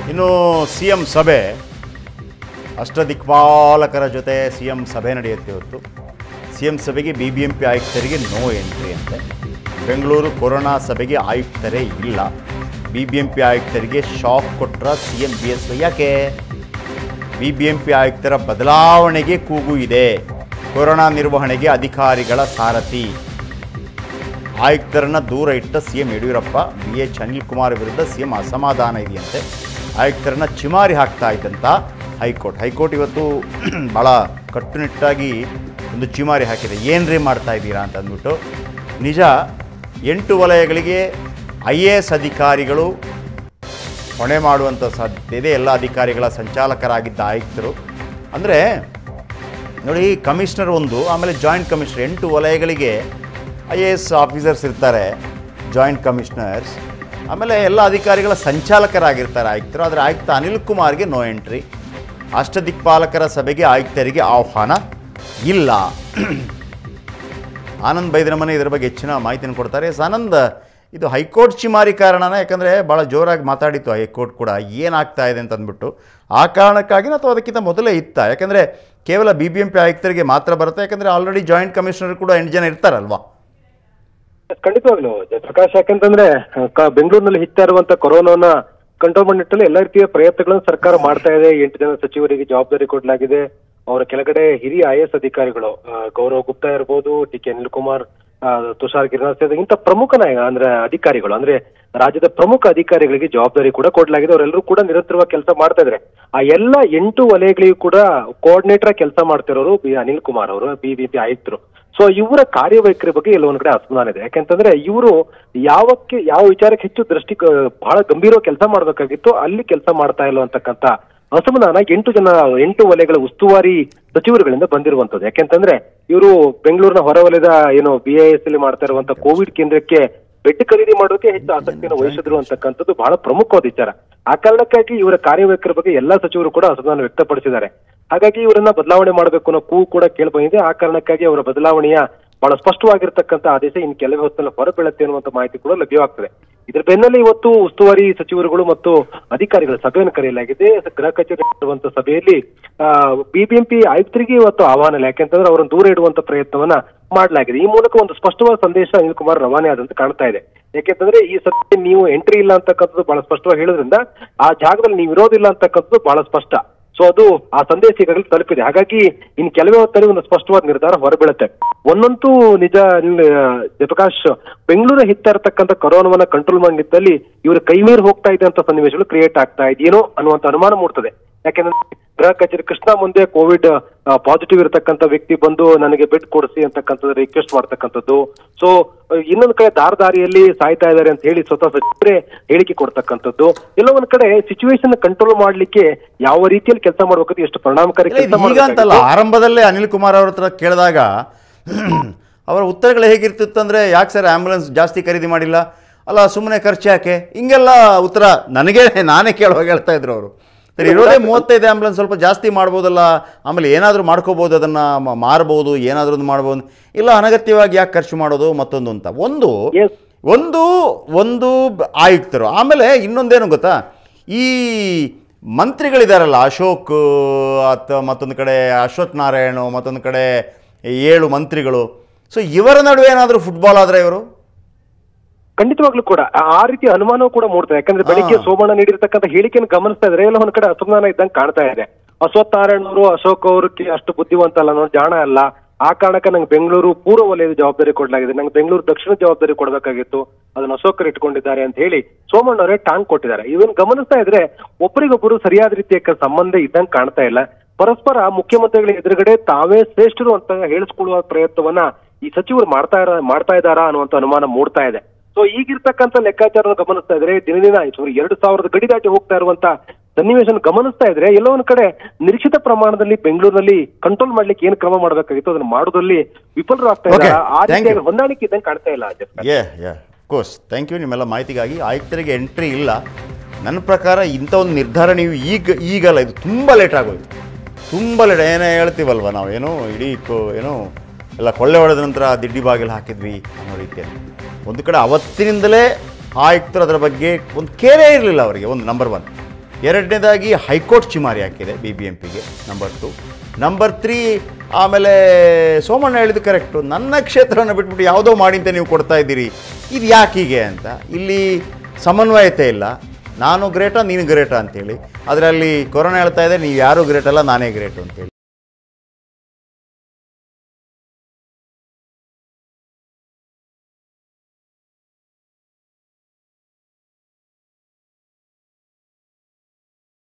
ಇನ್ನು C M ಸಭೆ ಅಷ್ಟದಿಕ್ಪಾಲಕರ ಜೊತೆ ಸಿ ಎಂ ಸಭೆ ನಡೆಯುತ್ತೆ ಇವತ್ತು ಸಿ ಎಂ ಸಭೆಗೆ ಬಿ ಬಿ ಎಂ ಪಿ ಆಯುಕ್ತರಿಗೆ ನೋ ಎಂಟ್ರಿ ಅಂತೆ ಬೆಂಗಳೂರು ಕೊರೋನಾ ಸಭೆಗೆ ಆಯುಕ್ತರೇ ಇಲ್ಲ ಬಿ ಬಿ ಎಂ ಪಿ ಆಯುಕ್ತರಿಗೆ ಶಾಕ್ ಕೊಟ್ರ C M B S Y ಯಾಕೆ ಬಿ ಬಿ ಎಂ ಪಿ ಆಯುಕ್ತರ ಬದಲಾವಣೆಗೆ ಕೂಗು ಇದೆ ಕೊರೋನಾ ನಿರ್ವಹಣೆಗೆ ಅಧಿಕಾರಿಗಳ ಸಾರಥಿ ಆಯುಕ್ತರನ್ನ ದೂರ ಇಟ್ಟ C M Yediyurappa B H Anil Kumar ವಿರುದ್ಧ ಸಿ ಎಂ ಅಸಮಾಧಾನ ಇದೆಯಂತೆ ಆಯುಕ್ತರನ್ನ ಚಿಮಾರಿ ಹಾಕ್ತಾ ಇದ್ದಂಥ ಹೈಕೋರ್ಟ್ ಹೈಕೋರ್ಟ್ ಇವತ್ತು ಭಾಳ ಕಟ್ಟುನಿಟ್ಟಾಗಿ ಒಂದು ಚಿಮಾರಿ ಹಾಕಿದೆ ಏನ್ರಿ ಮಾಡ್ತಾ ಇದ್ದೀರಾ ಅಂತ ಅಂದ್ಬಿಟ್ಟು ನಿಜ ಎಂಟು ವಲಯಗಳಿಗೆ ಐ ಎ ಎಸ್ ಅಧಿಕಾರಿಗಳು ಹೊಣೆ ಮಾಡುವಂಥ ಸಾಧ್ಯತೆ ಇದೆ ಎಲ್ಲ ಅಧಿಕಾರಿಗಳ ಸಂಚಾಲಕರಾಗಿದ್ದ ಆಯುಕ್ತರು ಅಂದರೆ ನೋಡಿ ಕಮಿಷನರ್ ಒಂದು ಆಮೇಲೆ ಜಾಯಿಂಟ್ ಕಮಿಷನರ್ ಎಂಟು ವಲಯಗಳಿಗೆ ಐ ಎ ಎಸ್ ಆಫೀಸರ್ಸ್ ಇರ್ತಾರೆ ಜಾಯಿಂಟ್ ಕಮಿಷನರ್ಸ್ ಆಮೇಲೆ ಎಲ್ಲ ಅಧಿಕಾರಿಗಳ ಸಂಚಾಲಕರಾಗಿರ್ತಾರೆ ಆಯುಕ್ತರು ಆದರೆ ಆಯುಕ್ತ ಅನಿಲ್ ಕುಮಾರ್ಗೆ ನೋ ಎಂಟ್ರಿ ಅಷ್ಟದಿಕ್ಪಾಲಕರ ಸಭೆಗೆ ಆಯುಕ್ತರಿಗೆ ಆಹ್ವಾನ ಇಲ್ಲ ಆನಂದ್ ಬೈದ್ರಮನೆ ಇದರ ಬಗ್ಗೆ ಹೆಚ್ಚಿನ ಮಾಹಿತಿಯನ್ನು ಕೊಡ್ತಾರೆ ಎಸ್ ಆನಂದ್ ಇದು ಹೈಕೋರ್ಟ್ ಚಿಮಾರಿ ಕಾರಣನ ಯಾಕಂದರೆ ಭಾಳ ಜೋರಾಗಿ ಮಾತಾಡಿತ್ತು ಹೈಕೋರ್ಟ್ ಕೂಡ ಏನಾಗ್ತಾ ಇದೆ ಅಂತ ಅಂದ್ಬಿಟ್ಟು ಆ ಕಾರಣಕ್ಕಾಗಿ ಅಥವಾ ಅದಕ್ಕಿಂತ ಮೊದಲೇ ಇತ್ತ ಯಾಕಂದರೆ ಕೇವಲ ಬಿ ಬಿ ಎಂ ಪಿ ಆಯುಕ್ತರಿಗೆ ಮಾತ್ರ ಬರುತ್ತೆ ಯಾಕಂದರೆ ಆಲ್ರೆಡಿ ಜಾಯಿಂಟ್ ಕಮಿಷನರ್ ಕೂಡ ಎಂಟು ಜನ ಇರ್ತಾರಲ್ವಾ ಖಂಡಿತವಾಗ್ಲು ಪ್ರಕಾಶ್ ಯಾಕಂತಂದ್ರೆ ಕ- ಬೆಂಗಳೂರಿನಲ್ಲಿ ಹಿಗ್ತಾ ಇರುವಂತ ಕೊರೋನಾನ ಕಂಟ್ರೋಲ್ ಮಾಡಿ ನಿಟ್ಟಲ್ಲಿ ಎಲ್ಲ ರೀತಿಯ ಪ್ರಯತ್ನಗಳನ್ನು ಸರ್ಕಾರ ಮಾಡ್ತಾ ಇದೆ ಎಂಟು ಜನ ಸಚಿವರಿಗೆ ಜವಾಬ್ದಾರಿ ಕೊಡಲಾಗಿದೆ ಅವರ ಕೆಳಗಡೆ ಹಿರಿಯ ಐ ಎಸ್ ಅಧಿಕಾರಿಗಳು ಆ, ಗೌರವ್ ಗುಪ್ತಾ ಇರ್ಬೋದು ಟಿ ಕೆ ಅನಿಲ್ ಕುಮಾರ್ ಆ, ತುಷಾರ್ ಗಿರಿನಾಥ್ ಸೇರಿದಂತೆ ಇಂಥ ಪ್ರಮುಖ ನಾಯಕ ಅಂದ್ರೆ ಅಧಿಕಾರಿಗಳು ಅಂದ್ರೆ ರಾಜ್ಯದ ಪ್ರಮುಖ ಅಧಿಕಾರಿಗಳಿಗೆ ಜವಾಬ್ದಾರಿ ಕೂಡ ಕೊಡಲಾಗಿದೆ ಅವರೆಲ್ಲರೂ ಕೂಡ ನಿರಂತರವಾಗಿ ಕೆಲಸ ಮಾಡ್ತಾ ಇದ್ದಾರೆ ಆ ಎಲ್ಲ ಎಂಟು ವಲಯಗಳಿಗೂ ಕೂಡ ಕೋಆರ್ಡಿನೇಟರ್ ಕೆಲಸ ಮಾಡ್ತಿರೋರು ಬಿ ಅನಿಲ್ ಕುಮಾರ್ ಅವರು ಬಿಬಿಪಿ ಆಯುಕ್ತರು ಸೊ ಇವರ ಕಾರ್ಯವೈಖರಿ ಬಗ್ಗೆ ಎಲ್ಲ ಒಂದ್ ಕಡೆ ಅಸಮಾಧಾನ ಇದೆ ಯಾಕೆಂತಂದ್ರೆ ಇವರು ಯಾವಕ್ಕೆ ಯಾವ ವಿಚಾರಕ್ಕೆ ಹೆಚ್ಚು ದೃಷ್ಟಿ ಕ- ಬಹಳ ಗಂಭೀರ ಕೆಲಸ ಮಾಡ್ಬೇಕಾಗಿತ್ತು ಅಲ್ಲಿ ಕೆಲಸ ಮಾಡ್ತಾ ಇಲ್ಲ ಅಂತಕ್ಕಂತ ಅಸಮಾಧಾನ ಎಂಟು ಜನ ಎಂಟು ವಲಯಗಳ ಉಸ್ತುವಾರಿ ಸಚಿವರುಗಳಿಂದ ಬಂದಿರುವಂತದ್ದು ಯಾಕೆಂತಂದ್ರೆ ಇವರು ಬೆಂಗಳೂರಿನ ಹೊರವಲಯದ ಏನು ಬಿ ಐ ಎಸ್ ಅಲ್ಲಿ ಮಾಡ್ತಾ ಇರುವಂತ ಕೋವಿಡ್ ಕೇಂದ್ರಕ್ಕೆ ಬೆಡ್ ಖರೀದಿ ಮಾಡೋಕೆ ಹೆಚ್ಚು ಆಸಕ್ತಿಯನ್ನು ವಹಿಸಿದ್ರು ಅಂತಕ್ಕಂಥದ್ದು ಬಹಳ ಪ್ರಮುಖವಾದ ವಿಚಾರ ಆ ಕಾರಣಕ್ಕಾಗಿ ಇವರ ಕಾರ್ಯವೈಖರಿ ಬಗ್ಗೆ ಎಲ್ಲಾ ಸಚಿವರು ಕೂಡ ಅಸಮಾಧಾನ ವ್ಯಕ್ತಪಡಿಸಿದ್ದಾರೆ ಹಾಗಾಗಿ ಇವರನ್ನ ಬದಲಾವಣೆ ಮಾಡಬೇಕು ಅನ್ನೋ ಕೂಗು ಕೂಡ ಕೇಳ್ಬಂದಿದೆ ಆ ಕಾರಣಕ್ಕಾಗಿ ಅವರ ಬದಲಾವಣೆಯ ಬಹಳ ಸ್ಪಷ್ಟವಾಗಿರ್ತಕ್ಕಂಥ ಆದೇಶ ಇನ್ನು ಕೆಲವೇ ಹೊತ್ತಿನಲ್ಲಿ ಹೊರಬೀಳುತ್ತೆ ಅನ್ನುವಂತ ಮಾಹಿತಿ ಕೂಡ ಲಭ್ಯವಾಗ್ತದೆ ಇದ್ರ ಬೆನ್ನಲ್ಲೇ ಇವತ್ತು ಉಸ್ತುವಾರಿ ಸಚಿವರುಗಳು ಮತ್ತು ಅಧಿಕಾರಿಗಳ ಸಭೆಯನ್ನು ಕರೆಯಲಾಗಿದೆ ಗೃಹ ಕಚೇರಿ ಇರುವಂತ ಸಭೆಯಲ್ಲಿ ಬಿಬಿಎಂಪಿ ಆಯುಕ್ತರಿಗೆ ಇವತ್ತು ಆಹ್ವಾನ ಇಲ್ಲ ಯಾಕೆಂತಂದ್ರೆ ಅವರನ್ನು ದೂರ ಇಡುವಂತ ಪ್ರಯತ್ನವನ್ನ ಮಾಡಲಾಗಿದೆ ಈ ಮೂಲಕ ಒಂದು ಸ್ಪಷ್ಟವಾದ ಸಂದೇಶ ಅನಿಲ್ ಕುಮಾರ್ ರವಾನೆ ಆದಂತೆ ಕಾಣ್ತಾ ಇದೆ ಯಾಕೆಂತಂದ್ರೆ ಈ ಸಭೆ ನೀವು ಎಂಟ್ರಿ ಇಲ್ಲ ಅಂತಕ್ಕಂಥದ್ದು ಬಹಳ ಸ್ಪಷ್ಟವಾಗಿ ಹೇಳೋದ್ರಿಂದ ಆ ಜಾಗದಲ್ಲಿ ನೀವು ಇರೋದಿಲ್ಲ ಅಂತಕ್ಕಂಥದ್ದು ಬಹಳ ಸ್ಪಷ್ಟ ಸೊ ಅದು ಆ ಸಂದೇಶ ಈಗಾಗಲೇ ತಲುಪಿದೆ ಹಾಗಾಗಿ ಇನ್ನು ಕೆಲವೇ ಹೊತ್ತಲ್ಲಿ ಒಂದು ಸ್ಪಷ್ಟವಾದ ನಿರ್ಧಾರ ಹೊರಬೀಳುತ್ತೆ ಒಂದಂತೂ ನಿಜ ಇಲ್ಲಿ, ಆ, ಜಯಪ್ರಕಾಶ್ ಬೆಂಗಳೂರು ಹಿತ್ತಾ ಇರತಕ್ಕಂಥ ಕೊರೋನಾವನ್ನ ಕಂಟ್ರೋಲ್ ಮಾಡಿ ನಿಟ್ಟಲ್ಲಿ ಇವರು ಕೈ ಮೀರಿ ಹೋಗ್ತಾ ಇದೆ ಅಂತ ಸನ್ನಿವೇಶಗಳು ಕ್ರಿಯೇಟ್ ಆಗ್ತಾ ಇದೆಯೇನೋ ಅನ್ನುವಂತ ಅನುಮಾನ ಮೂಡ್ತದೆ ಯಾಕೆಂದ್ರೆ ಗೃಹ ಕಚೇರಿ ಕೃಷ್ಣ ಮುಂದೆ ಕೋವಿಡ್ ಪಾಸಿಟಿವ್ ಇರತಕ್ಕಂಥ ವ್ಯಕ್ತಿ ಬಂದು ನನಗೆ ಬೆಡ್ ಕೊಡಿಸಿ ಅಂತಕ್ಕಂಥದ್ದು ರಿಕ್ವೆಸ್ಟ್ ಮಾಡ್ತಕ್ಕಂಥದ್ದು ಸೊ ಇನ್ನೊಂದ್ ಕಡೆ ದಾರ ದಾರಿಯಲ್ಲಿ ಸಾಯ್ತಾ ಇದ್ದಾರೆ ಅಂತ ಹೇಳಿ ಸ್ವತಃ ಸಚಿವರೇ ಹೇಳಿಕೆ ಕೊಡ್ತಕ್ಕಂಥದ್ದು ಎಲ್ಲೋ ಒಂದ್ ಕಡೆ ಸಿಚುವೇಶನ್ ಕಂಟ್ರೋಲ್ ಮಾಡ್ಲಿಕ್ಕೆ ಯಾವ ರೀತಿಯಲ್ಲಿ ಕೆಲಸ ಮಾಡ್ಬೇಕು ಎಷ್ಟು ಪರಿಣಾಮಕಾರಿ ಇಲ್ಲ, ಇದು ಕೆಲಸ ಈಗ ಅಂತಲ್ಲ ಆರಂಭದಲ್ಲೇ ಅನಿಲ್ ಕುಮಾರ್ ಅವ್ರ ಹತ್ರ ಕೇಳಿದಾಗ ಅವರ ಉತ್ತರಗಳು ಹೇಗಿರ್ತಿತ್ತಂದ್ರೆ ಯಾಕೆ ಸರ್ ಆ್ಯಂಬುಲೆನ್ಸ್ ಜಾಸ್ತಿ ಖರೀದಿ ಮಾಡಿಲ್ಲ ಅಲ್ಲ ಸುಮ್ಮನೆ ಖರ್ಚು ಯಾಕೆ ಹಿಂಗೆಲ್ಲ ಉತ್ತರ ನನಗೆ ನಾನೇ ಕೇಳುವಾಗ ಹೇಳ್ತಾ ಇದ್ರು ಅವರು ಸರಿ ಇರೋದೇ ಮೂವತ್ತೈದು ಆ್ಯಂಬುಲೆನ್ಸ್ ಸ್ವಲ್ಪ ಜಾಸ್ತಿ ಮಾಡ್ಬೋದಲ್ಲ ಆಮೇಲೆ ಏನಾದರೂ ಮಾಡ್ಕೋಬೋದು ಅದನ್ನು ಮಾರ್ಬೋದು ಏನಾದರೂ ಒಂದು ಮಾಡ್ಬೋದು ಇಲ್ಲ ಅನಗತ್ಯವಾಗಿ ಯಾಕೆ ಖರ್ಚು ಮಾಡೋದು ಮತ್ತೊಂದು ಅಂತ ಒಂದು Yes. ಒಂದು ಒಂದು ಬ- ಆಯುಕ್ತರು ಆಮೇಲೆ ಇನ್ನೊಂದೇನು ಗೊತ್ತಾ ಈ ಮಂತ್ರಿಗಳಿದಾರಲ್ಲ ಅಶೋಕ್ ಅಥವಾ ಮತ್ತೊಂದು ಕಡೆ ಅಶ್ವಥ್ ನಾರಾಯಣ್ ಮತ್ತೊಂದು ಕಡೆ ಏಳು ಮಂತ್ರಿಗಳು ಸೊ ಇವರ ನಡುವೆ ಏನಾದರೂ ಫುಟ್ಬಾಲ್ ಆದರೆ ಇವರು ಖಂಡಿತವಾಗ್ಲೂ ಕೂಡ ಆ- ಆ ರೀತಿ ಅನುಮಾನವೂ ಕೂಡ ಮೂಡ್ತದೆ ಯಾಕಂದ್ರೆ ಬೆಳಿಗ್ಗೆ ಹಾ. ಸೋಮಣ್ಣ ನೀಡಿರ್ತಕ್ಕಂಥ ಹೇಳಿಕೆಯನ್ನು ಗಮನಿಸ್ತಾ ಇದ್ರೆ ಎಲ್ಲ ಒಂದ್ ಕಡೆ ಅಸಮಾಧಾನ ಇದ್ದಂಗೆ ಕಾಣ್ತಾ ಇದೆ ಅಶ್ವಥ್ ನಾರಾಯಣ್ ಅವರು ಅಶೋಕ್ ಅವ್ರಿಗೆ ಅಷ್ಟು ಬುದ್ಧಿವಂತ ಅಲ್ಲ ಅನ್ನೋ ಜಾಣ ಅಲ್ಲ ಆ ಕಾರಣಕ್ಕೆ ನಂಗೆ ಬೆಂಗಳೂರು ಪೂರ್ವ ವಲಯದ ಜವಾಬ್ದಾರಿ ಕೊಡಲಾಗಿದೆ ನಂಗೆ ಬೆಂಗಳೂರು ದಕ್ಷಿಣ ಜವಾಬ್ದಾರಿ ಕೊಡಬೇಕಾಗಿತ್ತು ಅದನ್ನ ಅಶೋಕರು ಇಟ್ಕೊಂಡಿದ್ದಾರೆ ಅಂತ ಹೇಳಿ ಸೋಮಣ್ಣ ಅವರೇ ಟಾಂಗ್ ಕೊಟ್ಟಿದ್ದಾರೆ ಇವನ್ ಗಮನಿಸ್ತಾ ಇದ್ರೆ ಒಬ್ಬರಿಗೊಬ್ಬರು ಸರಿಯಾದ ರೀತಿಯ ಕ- ಸಂಬಂಧ ಇದ್ದಂಗೆ ಕಾಣ್ತಾ ಇಲ್ಲ ಪರಸ್ಪರ ಮುಖ್ಯಮಂತ್ರಿಗಳ ಎದುರುಗಡೆ ತಾವೇ ಶ್ರೇಷ್ಠರು ಅಂತ ಹೇಳಿಸ್ಕೊಳ್ಳುವ ಪ್ರಯತ್ನವನ್ನ ಈ ಸಚಿವರು ಮಾಡ್ತಾ ಇರ ಮಾಡ್ತಾ ಇದ್ದಾರಾ ಅನ್ನುವಂತ ಅನುಮಾನ ಮೂಡ್ತಾ ಇದೆ ಸೊ ಈಗಿರ್ತಕ್ಕಂಥ ಲೆಕ್ಕಾಚಾರ ಗಮನಿಸ್ತಾ ಇದ್ರೆ ದಿನ ದಿನ ಸಾರಿ ಎರಡು ಸಾವಿರದ ಗಡಿ ದಾಟಿ ಹೋಗ್ತಾ ಇರುವಂತ ಸನ್ನಿವೇಶ ಗಮನಿಸ್ತಾ ಇದ್ರೆ ಎಲ್ಲೋ ಒಂದ್ ಕಡೆ ನಿರೀಕ್ಷಿತ ಪ್ರಮಾಣದಲ್ಲಿ ಬೆಂಗಳೂರಿನಲ್ಲಿ ಕಂಟ್ರೋಲ್ ಮಾಡ್ಲಿಕ್ಕೆ ಏನ್ ಕ್ರಮ ಮಾಡಬೇಕಾಗಿತ್ತು ಅದನ್ನ ಮಾಡೋದ್ರಲ್ಲಿ ವಿಫಲರಾಗ್ತಾ Okay, ಇದ್ದಾರೆ ಆ thank ರೀತಿಯಾಗಿ you. ಹೊಂದಾಣಿಕೆ ಇದ್ದಂಗೆ ಕಾಣ್ತಾ ಇಲ್ಲ ಜಸ್ಟ್ ಯೇ ಯೇ ಕೋರ್ಸ್ ಥ್ಯಾಂಕ್ ಯು ನಿಮ್ಮೆಲ್ಲ ಮಾಹಿತಿಗಾಗಿ ಆಯುಕ್ತರಿಗೆ ಎಂಟ್ರಿ ಇಲ್ಲ ನನ್ನ ಪ್ರಕಾರ ಇಂಥ ಒಂದು ನಿರ್ಧಾರ ನೀವು ಈಗ ಈಗಲ್ಲ ಇದು ತುಂಬ ಲೇಟ್ ಆಗೋಯ್ತು ತುಂಬ ಲೇಟ್ ಏನೇ ಹೇಳ್ತೀವಲ್ವ ನಾವು ಏನೋ ಇಡೀ ಕೊ ಏನೋ ಎಲ್ಲ ಕೊಳ್ಳೆ ಹೊಡೆದ ನಂತರ ದಿಡ್ಡಿ ಬಾಗಿಲು ಹಾಕಿದ್ವಿ ಅನ್ನೋ ರೀತಿಯಲ್ಲಿ ಒಂದು ಕಡೆ ಅವತ್ತಿನಿಂದಲೇ ಆಯುಕ್ತರು ಅದರ ಬಗ್ಗೆ ಒಂದು ಕೇರೇ ಇರಲಿಲ್ಲ ಅವರಿಗೆ ಒಂದು ನಂಬರ್ ಒನ್ ಎರಡನೇದಾಗಿ ಹೈಕೋರ್ಟ್ ಚಿಮಾರಿ ಹಾಕಿದೆ ಬಿ ಬಿ ಎಂ ಪಿಗೆ ನಂಬರ್ ಟು ನಂಬರ್ ತ್ರೀ ಆಮೇಲೆ ಸೋಮಣ್ಣ ಹೇಳಿದ್ದು ಕರೆಕ್ಟು ನನ್ನ ಕ್ಷೇತ್ರವನ್ನು ಬಿಟ್ಬಿಟ್ಟು ಯಾವುದೋ ಮಾಡಿ ಅಂತ ನೀವು ಕೊಡ್ತಾ ಇದ್ದೀರಿ ಇದು ಯಾಕೆ ಹೀಗೆ ಅಂತ ಇಲ್ಲಿ ಸಮನ್ವಯತೆ ಇಲ್ಲ ನಾನು ಗ್ರೇಟಾ ನೀನು ಗ್ರೇಟಾ ಅಂತೇಳಿ ಅದರಲ್ಲಿ ಕೊರೋನಾ ಹೇಳ್ತಾ ಇದೆ ನೀವು ಯಾರೂ ಗ್ರೇಟ್ ಅಲ್ಲ ನಾನೇ ಗ್ರೇಟು ಅಂತೇಳಿ